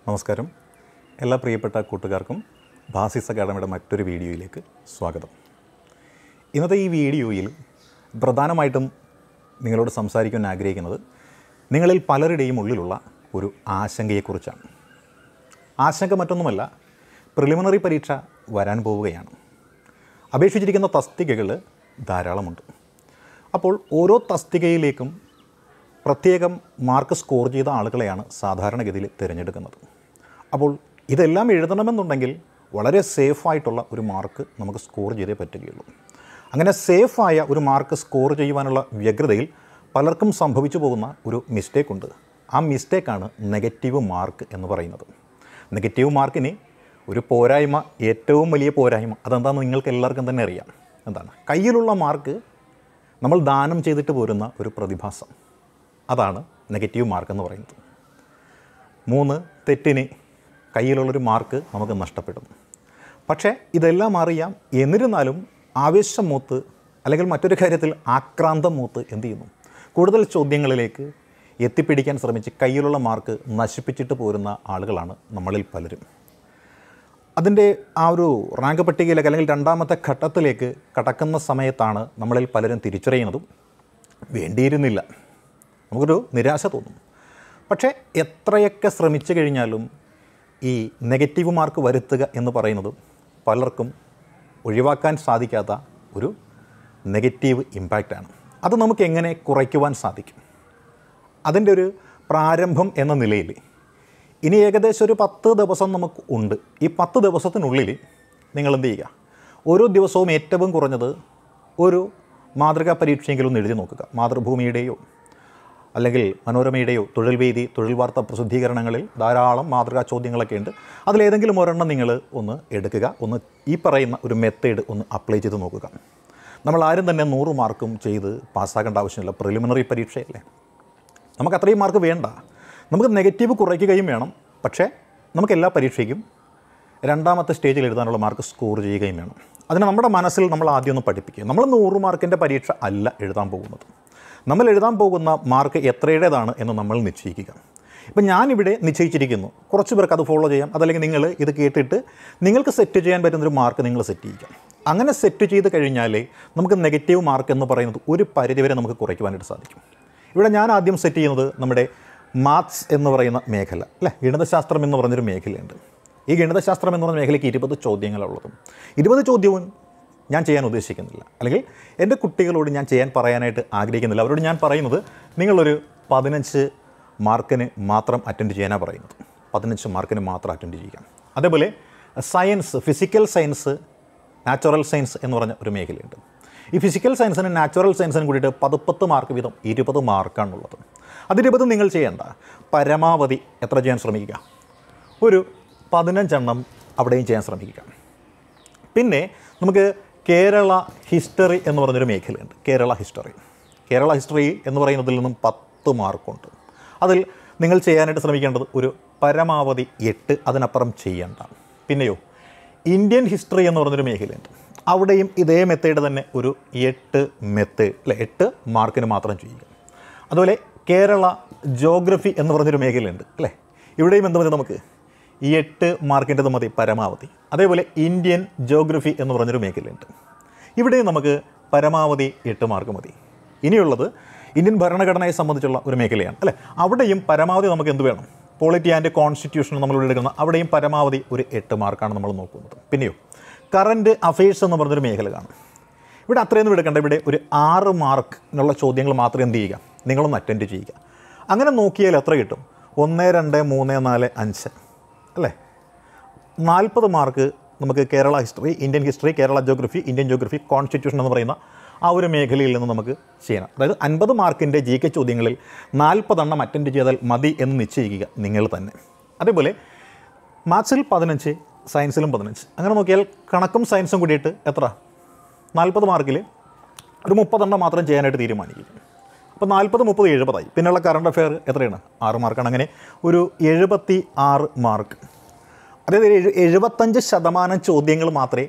നമസ്കാരം എല്ലാ പ്രിയപ്പെട്ട കൂട്ടുകാർക്കും ബാസിസ് അക്കാഡമിയുടെ മറ്റൊരു വീഡിയോയിലേക്ക് സ്വാഗതം ഇന്നത്തെ ഈ വീഡിയോയിൽ പ്രധാനമായിട്ടും നിങ്ങളോട് സംസാരിക്കാൻ ആഗ്രഹിക്കുന്നത് നിങ്ങളിൽ പലരുടെയും ഉള്ളിലുള്ള ഒരു ആശങ്കയെക്കുറിച്ചാണ് ആശങ്ക മറ്റൊന്നുമല്ല പ്രിലിമിനറി പരീക്ഷ വരാൻ പോവുകയാണ് അപേക്ഷിച്ചിരിക്കുന്ന തസ്തികകൾ ധാരാളമുണ്ട് അപ്പോൾ ഓരോ തസ്തികയിലേക്കും പ്രത്യേകം മാർക്ക് സ്കോർ ചെയ്ത ആളുകളെയാണ് സാധാരണഗതിയിൽ തിരഞ്ഞെടുക്കുന്നത് അപ്പോൾ ഇതെല്ലാം എഴുതണമെന്നുണ്ടെങ്കിൽ വളരെ സേഫായിട്ടുള്ള ഒരു മാർക്ക് നമുക്ക് സ്കോർ ചെയ്തേ പറ്റുകയുള്ളൂ അങ്ങനെ സേഫായ ഒരു മാർക്ക് സ്കോർ ചെയ്യുവാനുള്ള വ്യഗ്രതയിൽ പലർക്കും സംഭവിച്ചു പോകുന്ന ഒരു മിസ്റ്റേക്ക് ഉണ്ട് ആ മിസ്റ്റേക്കാണ് നെഗറ്റീവ് മാർക്ക് എന്ന് പറയുന്നത് നെഗറ്റീവ് മാർക്കിന് ഒരു പോരായ്മ ഏറ്റവും വലിയ പോരായ്മ അതെന്താണെന്ന് നിങ്ങൾക്ക് എല്ലാവർക്കും തന്നെ അറിയാം എന്താണ് കയ്യിലുള്ള മാർക്ക് നമ്മൾ ദാനം ചെയ്തിട്ട് പോരുന്ന ഒരു പ്രതിഭാസം അതാണ് നെഗറ്റീവ് മാർക്ക് എന്ന് പറയുന്നത് മൂന്ന് തെറ്റിന് കയ്യിലുള്ളൊരു മാർക്ക് നമുക്ക് നഷ്ടപ്പെടുന്നു പക്ഷേ ഇതെല്ലാം അറിയാം എന്നിരുന്നാലും ആവേശം മൂത്ത് അല്ലെങ്കിൽ മറ്റൊരു കാര്യത്തിൽ ആക്രാന്തം മൂത്ത് എന്ത് ചെയ്യുന്നു കൂടുതൽ ചോദ്യങ്ങളിലേക്ക് എത്തിപ്പിടിക്കാൻ ശ്രമിച്ച് കയ്യിലുള്ള മാർക്ക് നശിപ്പിച്ചിട്ട് പോരുന്ന ആളുകളാണ് നമ്മളിൽ പലരും അതിൻ്റെ ആ ഒരു റാങ്ക് പട്ടികയിലേക്ക് അല്ലെങ്കിൽ രണ്ടാമത്തെ ഘട്ടത്തിലേക്ക് കടക്കുന്ന സമയത്താണ് നമ്മളിൽ പലരും തിരിച്ചറിയുന്നതും വേണ്ടിയിരുന്നില്ല നമുക്കൊരു നിരാശ തോന്നും പക്ഷേ എത്രയൊക്കെ ശ്രമിച്ചു കഴിഞ്ഞാലും ഈ നെഗറ്റീവ് മാർക്ക് വരുത്തുക എന്ന് പറയുന്നത് പലർക്കും ഒഴിവാക്കാൻ സാധിക്കാത്ത ഒരു നെഗറ്റീവ് ഇമ്പാക്റ്റാണ് അത് നമുക്ക് എങ്ങനെ കുറയ്ക്കുവാൻ സാധിക്കും അതിൻ്റെ ഒരു പ്രാരംഭം എന്ന നിലയിൽ ഇനി ഏകദേശം ഒരു പത്ത് ദിവസം നമുക്ക് ഉണ്ട് ഈ പത്ത് ദിവസത്തിനുള്ളിൽ നിങ്ങൾ എന്ത് ചെയ്യുക ഓരോ ദിവസവും ഏറ്റവും കുറഞ്ഞത് ഒരു മാതൃകാ പരീക്ഷയെങ്കിലും ഒന്ന് എഴുതി നോക്കുക മാതൃഭൂമിയുടെയോ അല്ലെങ്കിൽ മനോരമയുടെയോ തൊഴിൽ വേദി തൊഴിൽ വാർത്താ പ്രസിദ്ധീകരണങ്ങളിൽ ധാരാളം മാതൃകാ ചോദ്യങ്ങളൊക്കെ ഉണ്ട് അതിലേതെങ്കിലും ഒരെണ്ണം നിങ്ങൾ ഒന്ന് എടുക്കുക ഒന്ന് ഈ പറയുന്ന ഒരു മെത്തേഡ് ഒന്ന് അപ്ലൈ ചെയ്ത് നോക്കുക നമ്മൾ ആരും തന്നെ നൂറ് മാർക്കും ചെയ്ത് പാസ്സാക്കേണ്ട ആവശ്യമില്ല പ്രിലിമിനറി പരീക്ഷയല്ലേ നമുക്ക് അത്രയും മാർക്ക് വേണ്ട നമുക്ക് നെഗറ്റീവ് കുറയ്ക്കുകയും വേണം പക്ഷേ നമുക്ക് എല്ലാ പരീക്ഷയ്ക്കും രണ്ടാമത്തെ സ്റ്റേജിൽ എഴുതാനുള്ള മാർക്ക് സ്കോർ ചെയ്യുകയും വേണം അതിന് നമ്മുടെ മനസ്സിൽ നമ്മൾ ആദ്യം ഒന്ന് പഠിപ്പിക്കുക നമ്മൾ നൂറ് മാർക്കിൻ്റെ പരീക്ഷ അല്ല എഴുതാൻ പോകുന്നത് നമ്മൾ എഴുതാൻ പോകുന്ന മാർക്ക് എത്രയുടേതാണ് എന്ന് നമ്മൾ നിശ്ചയിക്കുക ഇപ്പം ഞാനിവിടെ നിശ്ചയിച്ചിരിക്കുന്നു കുറച്ച് പേർക്ക് അത് ഫോളോ ചെയ്യാം അതല്ലെങ്കിൽ നിങ്ങൾ ഇത് കേട്ടിട്ട് നിങ്ങൾക്ക് സെറ്റ് ചെയ്യാൻ പറ്റുന്നൊരു മാർക്ക് നിങ്ങൾ സെറ്റ് ചെയ്യുക അങ്ങനെ സെറ്റ് ചെയ്ത് കഴിഞ്ഞാൽ നമുക്ക് നെഗറ്റീവ് മാർക്ക് എന്ന് പറയുന്നത് ഒരു പരിധിവരെ നമുക്ക് കുറയ്ക്കുവാനായിട്ട് സാധിക്കും ഇവിടെ ഞാൻ ആദ്യം സെറ്റ് ചെയ്യുന്നത് നമ്മുടെ മാത്സ് എന്ന് പറയുന്ന മേഖല അല്ലേ ഗണിതശാസ്ത്രം എന്ന് പറഞ്ഞൊരു മേഖലയുണ്ട് ഈ ഗണിതശാസ്ത്രം എന്ന് പറഞ്ഞ മേഖലയ്ക്ക് ഇരുപത് ചോദ്യങ്ങളുള്ളതും ഇരുപത് ചോദ്യവും ഞാൻ ചെയ്യാൻ ഉദ്ദേശിക്കുന്നില്ല അല്ലെങ്കിൽ എൻ്റെ കുട്ടികളോട് ഞാൻ ചെയ്യാൻ പറയാനായിട്ട് ആഗ്രഹിക്കുന്നില്ല അവരോട് ഞാൻ പറയുന്നത് നിങ്ങളൊരു പതിനഞ്ച് മാർക്കിന് മാത്രം അറ്റൻഡ് ചെയ്യാനാണ് പറയുന്നത് പതിനഞ്ച് മാർക്കിന് മാത്രം അറ്റൻഡ് ചെയ്യുക അതേപോലെ science physical science natural science എന്ന് പറഞ്ഞ ഒരു മേഖലയുണ്ട് ഈ ഫിസിക്കൽ സയൻസിനും നാച്ചുറൽ സയൻസിനും കൂടിയിട്ട് പതുപ്പത്ത് മാർക്ക് വീതം ഇരുപത് മാർക്കാണുള്ളത് അതിരുപത് നിങ്ങൾ ചെയ്യേണ്ട പരമാവധി എത്ര ചെയ്യാൻ ശ്രമിക്കുക ഒരു പതിനഞ്ചെണ്ണം അവിടെയും ചെയ്യാൻ ശ്രമിക്കുക പിന്നെ നമുക്ക് കേരള ഹിസ്റ്ററി എന്ന് പറഞ്ഞൊരു മേഖലയുണ്ട് കേരള ഹിസ്റ്ററി കേരള ഹിസ്റ്ററി എന്ന് പറയുന്നതിൽ നിന്നും പത്ത് മാർക്കുണ്ട് അതിൽ നിങ്ങൾ ചെയ്യാനായിട്ട് ശ്രമിക്കേണ്ടത് ഒരു പരമാവധി എട്ട് അതിനപ്പുറം ചെയ്യേണ്ട പിന്നെയോ ഇന്ത്യൻ ഹിസ്റ്ററി എന്ന് പറഞ്ഞൊരു മേഖലയുണ്ട് അവിടെയും ഇതേ മെത്തേഡ് തന്നെ ഒരു എട്ട് മെത്തേഡ് അല്ലെ എട്ട് മാർക്കിന് മാത്രം ചെയ്യുക അതുപോലെ കേരള ജോഗ്രഫി എന്ന് പറഞ്ഞൊരു മേഖലയുണ്ട് അല്ലേ ഇവിടെയും എന്ത് മതി നമുക്ക് ഈ എട്ട് മാർക്കിൻ്റെത് മതി പരമാവധി അതേപോലെ ഇന്ത്യൻ ജോഗ്രഫി എന്ന് പറഞ്ഞൊരു മേഖലയുണ്ട് ഇവിടെയും നമുക്ക് പരമാവധി എട്ട് മാർക്ക് മതി ഇനിയുള്ളത് ഇന്ത്യൻ ഭരണഘടനയെ സംബന്ധിച്ചുള്ള ഒരു മേഖലയാണ് അല്ലേ അവിടെയും പരമാവധി നമുക്ക് എന്ത് വേണം പോളിറ്റി ആൻഡ് കോൺസ്റ്റിറ്റ്യൂഷൻ നമ്മൾ എടുക്കുന്ന അവിടെയും പരമാവധി ഒരു എട്ട് മാർക്കാണ് നമ്മൾ നോക്കുന്നത് പിന്നെയോ കറൻറ്റ് അഫയേഴ്സ് എന്ന് പറഞ്ഞൊരു മേഖല കാണും ഇവിടെ അത്രയൊന്നും എടുക്കേണ്ട ഇവിടെ ഒരു ആറ് മാർക്കിനുള്ള ചോദ്യങ്ങൾ മാത്രം എന്ത് ചെയ്യുക നിങ്ങളൊന്ന് അറ്റൻഡ് ചെയ്യുക അങ്ങനെ നോക്കിയാൽ എത്ര കിട്ടും ഒന്ന് രണ്ട് മൂന്ന് നാല് അഞ്ച് അല്ലേ നാൽപ്പത് മാർക്ക് നമുക്ക് Kerala history Indian history Kerala geography Indian geography constitution എന്ന് പറയുന്ന ആ ഒരു മേഖലയിൽ നിന്ന് നമുക്ക് ചെയ്യണം അതായത് അൻപത് മാർക്കിൻ്റെ ജി കെ ചോദ്യങ്ങളിൽ നാൽപ്പതെണ്ണം അറ്റൻഡ് ചെയ്താൽ മതി എന്ന് നിശ്ചയിക്കുക നിങ്ങൾ തന്നെ അതേപോലെ മാത്സിൽ പതിനഞ്ച് സയൻസിലും പതിനഞ്ച് അങ്ങനെ നോക്കിയാൽ കണക്കും സയൻസും കൂടിയിട്ട് എത്ര നാൽപ്പത് മാർക്കിൽ ഒരു മുപ്പതെണ്ണം മാത്രം ചെയ്യാനായിട്ട് തീരുമാനിക്കും അപ്പോൾ നാൽപ്പത് മുപ്പത് എഴുപതായി പിന്നെയുള്ള കറണ്ട് അഫെയർ എത്രയാണ് ആറ് മാർക്കാണ് അങ്ങനെ ഒരു എഴുപത്തി ആറ് മാർക്ക് അതായത് എഴു- എഴുപത്തഞ്ച് ശതമാനം ചോദ്യങ്ങൾ മാത്രമേ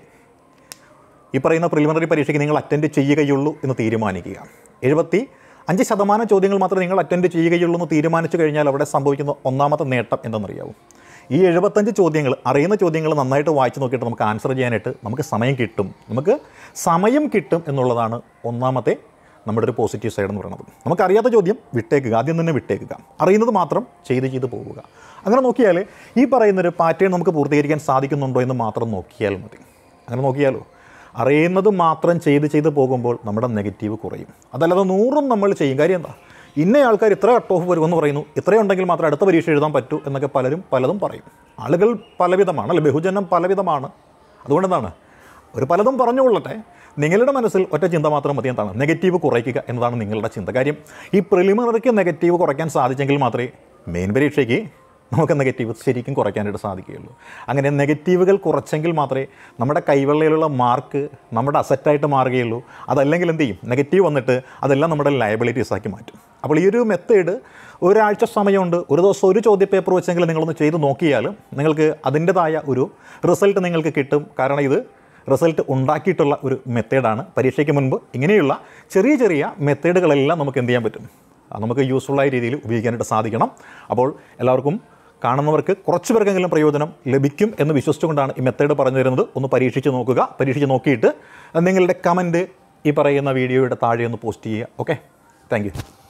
ഈ പറയുന്ന പ്രിലിമിനറി പരീക്ഷയ്ക്ക് നിങ്ങൾ അറ്റൻഡ് ചെയ്യുകയുള്ളൂ എന്ന് തീരുമാനിക്കുക എഴുപത്തി അഞ്ച് ശതമാനം ചോദ്യങ്ങൾ മാത്രമേ നിങ്ങൾ അറ്റൻഡ് ചെയ്യുകയുള്ളൂ എന്ന് തീരുമാനിച്ചു കഴിഞ്ഞാൽ അവിടെ സംഭവിക്കുന്ന ഒന്നാമത്തെ നേട്ടം എന്തെന്നറിയാവും ഈ എഴുപത്തഞ്ച് ചോദ്യങ്ങൾ അറിയുന്ന ചോദ്യങ്ങൾ നന്നായിട്ട് വായിച്ച് നോക്കിയിട്ട് നമുക്ക് ആൻസർ ചെയ്യാനായിട്ട് നമുക്ക് സമയം കിട്ടും നമുക്ക് സമയം കിട്ടും എന്നുള്ളതാണ് ഒന്നാമത്തെ നമ്മുടെ ഒരു പോസിറ്റീവ് സൈഡ് എന്ന് പറയുന്നത് നമുക്കറിയാത്ത ചോദ്യം വിട്ടേക്കുക ആദ്യം തന്നെ വിട്ടേക്കുക അറിയുന്നത് മാത്രം ചെയ്ത് ചെയ്ത് പോവുക അങ്ങനെ നോക്കിയാൽ ഈ പറയുന്നൊരു പാറ്റേൺ നമുക്ക് പൂർത്തീകരിക്കാൻ സാധിക്കുന്നുണ്ടോ എന്ന് മാത്രം നോക്കിയാൽ മതി അങ്ങനെ നോക്കിയാലോ അറിയുന്നത് മാത്രം ചെയ്ത് ചെയ്ത് പോകുമ്പോൾ നമ്മുടെ നെഗറ്റീവ് കുറയും അതല്ലാതെ നൂറും നമ്മൾ ചെയ്യും കാര്യം എന്താ ഇന്ന ആൾക്കാർ ഇത്ര കട്ട് ഓഫ് വരുമെന്ന് പറയുന്നു ഇത്രയുണ്ടെങ്കിൽ മാത്രം അടുത്ത പരീക്ഷ എഴുതാൻ പറ്റൂ എന്നൊക്കെ പലരും പലതും പറയും ആളുകൾ പലവിധമാണ് അല്ലെ ബഹുജനം പലവിധമാണ് അതുകൊണ്ട് എന്താണ് ഒരു പലതും പറഞ്ഞുകൊള്ളട്ടെ നിങ്ങളുടെ മനസ്സിൽ ഒറ്റ ചിന്ത മാത്രം മതി എന്താണ് നെഗറ്റീവ് കുറയ്ക്കുക എന്നതാണ് നിങ്ങളുടെ ചിന്ത കാര്യം ഈ പ്രിലിമിനറിക്ക് നെഗറ്റീവ് കുറയ്ക്കാൻ സാധിച്ചെങ്കിൽ മാത്രമേ മെയിൻ പരീക്ഷയ്ക്ക് നമുക്ക് നെഗറ്റീവ് ശരിക്കും കുറയ്ക്കാനായിട്ട് സാധിക്കുകയുള്ളൂ അങ്ങനെ നെഗറ്റീവുകൾ കുറച്ചെങ്കിൽ മാത്രമേ നമ്മുടെ കൈവെള്ളയിലുള്ള മാർക്ക് നമ്മുടെ അസറ്റായിട്ട് മാറുകയുള്ളൂ അതല്ലെങ്കിൽ എന്ത് ചെയ്യും നെഗറ്റീവ് വന്നിട്ട് അതെല്ലാം നമ്മുടെ ലയബിലിറ്റീസ് ആക്കി മാറ്റും അപ്പോൾ ഈ ഒരു മെത്തേഡ് ഒരാഴ്ച സമയമുണ്ട് ഒരു ദിവസം ഒരു ചോദ്യ പേപ്പർ വെച്ചെങ്കിൽ നിങ്ങളൊന്ന് ചെയ്ത് നോക്കിയാൽ നിങ്ങൾക്ക് അതിൻ്റെതായ ഒരു റിസൾട്ട് നിങ്ങൾക്ക് കിട്ടും കാരണം ഇത് റിസൾട്ട് ഉണ്ടാക്കിയിട്ടുള്ള ഒരു മെത്തേഡാണ് പരീക്ഷയ്ക്ക് മുൻപ് ഇങ്ങനെയുള്ള ചെറിയ ചെറിയ മെത്തേഡുകളെല്ലാം നമുക്ക് എന്ത് ചെയ്യാൻ പറ്റും അത് നമുക്ക് യൂസ്ഫുള്ളായ രീതിയിൽ ഉപയോഗിക്കാനായിട്ട് സാധിക്കണം അപ്പോൾ എല്ലാവർക്കും കാണുന്നവർക്ക് കുറച്ച് പേർക്കെങ്കിലും പ്രയോജനം ലഭിക്കും എന്ന് വിശ്വസിച്ചുകൊണ്ടാണ് ഈ മെത്തേഡ് പറഞ്ഞു തരുന്നത് ഒന്ന് പരീക്ഷിച്ച് നോക്കുക പരീക്ഷിച്ച് നോക്കിയിട്ട് നിങ്ങളുടെ കമൻറ്റ് ഈ പറയുന്ന വീഡിയോയുടെ താഴെ ഒന്ന് പോസ്റ്റ് ചെയ്യുക ഓക്കെ താങ്ക്